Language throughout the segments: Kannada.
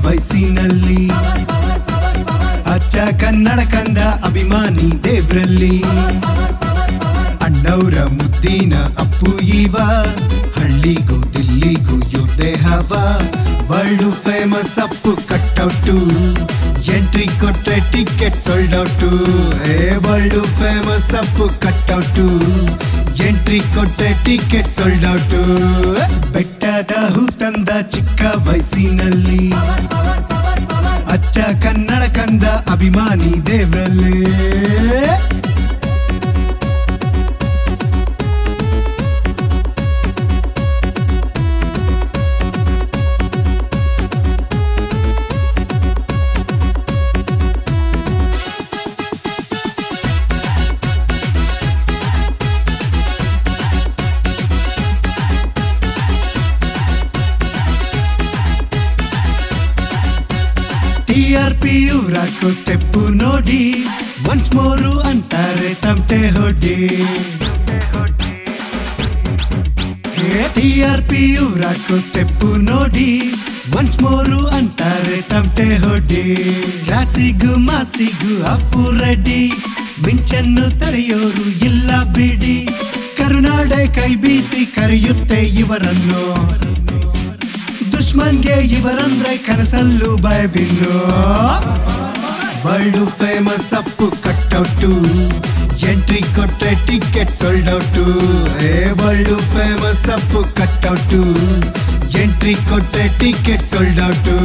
ವಯಸ್ಸಿನಲ್ಲಿ ಅಚ್ಚ ಕನ್ನಡ ಕಂದ ಅಭಿಮಾನಿ ದೇವ್ರಲ್ಲಿ ಅಣ್ಣವ್ರ ಮುದ್ದಿನ ಅಪ್ಪು ಇವ ಹಳ್ಳಿಗೂ ದಿಲ್ಲಿಗೂ ಯೋಧೆ ಹವ world famous Appu cutout entry ಕೊಟ್ರೆ ಟಿಕೆಟ್ ಸೋಲ್ಡ್ ಔಟು ಏ world famous Appu cutout entry ಕೊಟ್ರೆ ಟಿಕೆಟ್ ಸೋಲ್ಡ್ ಔಟು ಬೆಟ್ಟದ ಹೂ ತಂದ ಚಿಕ್ಕ ವಯಸ್ಸಿನಲ್ಲಿ ಅಚ್ಚ ಕನ್ನಡ ಕಂದ ಅಭಿಮಾನಿ ದೇವ್ರಲ್ಲಿ ಟಿ ಆರ್ ಪಿ ರಾಕೋ ಸ್ಟೆಪ್ಪು ನೋಡಿ ಒನ್ಸ್ ಮೋರು ಅಂತಾರೆ ತಮಟೆ ಹೊಡಿ ಟಿ ಆರ್ ಪಿ ರಾಕೋ ಸ್ಟೆಪ್ಪು ನೋಡಿ ಒನ್ಸ್ ಮೋರು ಅಂತಾರೆ ತಮಟೆ ಹೊಡಿ ರಾಸಿಗೂ ಮಾಸಿಗೂ ಅಪ್ಪು ರೆಡ್ಡಿ ಮಿಂಚನ್ನು ತಡೆಯೋರು ಇಲ್ಲ ಬಿಡಿ ಕರುನಾಡೆ ಕೈ ಬೀಸಿ ಕರೆಯುತ್ತೆ ಇವರನ್ನು ದುಶ್ಮನ್ಗೆ ಇವರಂದ್ರೆ ಕನಸಲ್ಲೂ ಭಯವಿನ್ನು world famous Appu cutout entry ಕೊಟ್ರೆ ಟಿಕೆಟ್ ಸೋಲ್ಡ್ ಔಟು ಏ world famous Appu cutout entry ಕೊಟ್ರೆ ticket sold out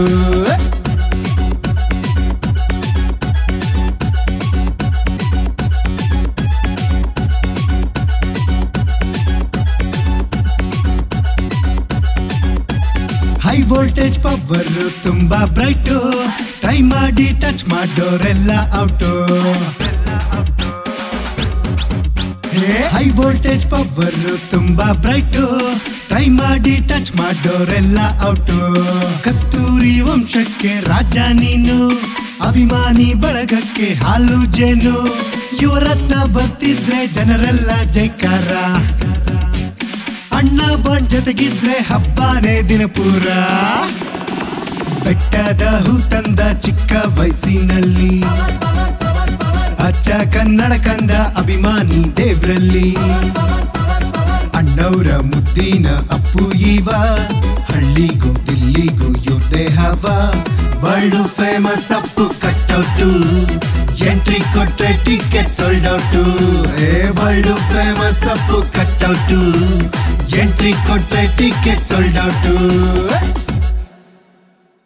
high voltage power ತುಂಬಾ ಬ್ರೈಟು ಟ್ರೈ ಮಾಡಿ ಟಚ್ ಮಾಡೋರೆಲ್ಲ ಔಟು ಹೈ ವೋಲ್ಟೇಜ್ ಪವರ್ ತುಂಬಾ ಬ್ರೈಟು ಟ್ರೈ ಮಾಡಿ ಟಚ್ ಮಾಡೋರೆಲ್ಲ ಔಟು ಕಸ್ತೂರಿ ವಂಶಕ್ಕೆ ರಾಜ ನೀನು ಅಭಿಮಾನಿ ಬಳಗಕ್ಕೆ ಹಾಲು ಜೇನು ಯುವರತ್ನ ಬರ್ತಿದ್ರೆ ಜನರೆಲ್ಲ ಜೈಕಾರ ಅಣ್ಣ ಬಾಂಡ್ ಜೊತೆಗಿದ್ರೆ ಹಬ್ಬನೇ ದಿನ ಪೂರ ಬೆಟ್ಟದ ಹೂ ತಂದ ಚಿಕ್ಕ ವಯಸ್ಸಿನಲ್ಲಿ ಅಚ್ಚ ಕನ್ನಡ ಕಂದ ಅಭಿಮಾನಿ ದೇವ್ರಲ್ಲಿ ಅಣ್ಣವ್ರ ಮುದ್ದಿನ ಅಪ್ಪು ಇವ ಹಳ್ಳಿಗೂ ದಿಲ್ಲಿಗೂ ಯೋಧೆ ಹವ world famous Appu cutout entry ಕೊಟ್ರೆ ಟಿಕೆಟ್ ಸೋಲ್ಡ್ ಔಟು ಏ world famous Appu cutout entry ಕೊಟ್ರೆ ಟಿಕೆಟ್ ಸೋಲ್ಡ್ ಔಟು